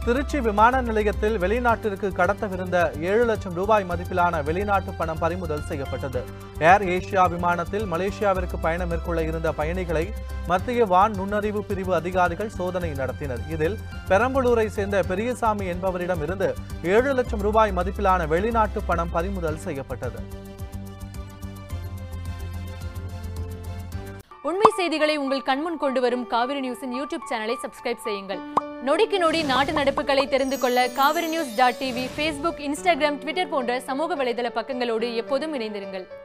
திருச்சி விமான நிலையத்தில் வெளிநாட்டிற்கு கடத்தவிருந்த ஏழு லட்சம் ரூபாய் மதிப்பிலான வெளிநாட்டு பணம் பறிமுதல் செய்யப்பட்டது ஏர் ஏசியா விமானத்தில் மலேசியாவிற்கு பயணம் மேற்கொள்ள இருந்த பயணிகளை மத்திய வான் நுண்ணறிவு பிரிவு அதிகாரிகள் சோதனை நடத்தினர் இதில் பெரம்பலூரை சேர்ந்த பெரியசாமி என்பவரிடம் இருந்து ஏழு லட்சம் ரூபாய் மதிப்பிலான வெளிநாட்டு பணம் பறிமுதல் செய்யப்பட்டது உண்மை செய்திகளை உங்கள் கண்முன் கொண்டு வரும் காவிரி நியூஸின் யூடியூப் சேனலை சப்ஸ்கிரைப் செய்யுங்கள் நொடிக்கு நொடி நாட்டு நடப்புகளை தெரிந்து கொள்ள Kaveri news dot TV Facebook Instagram Twitter போன்ற சமூக வலைதள பக்கங்களோடு எப்போதும் இணைந்திருங்கள்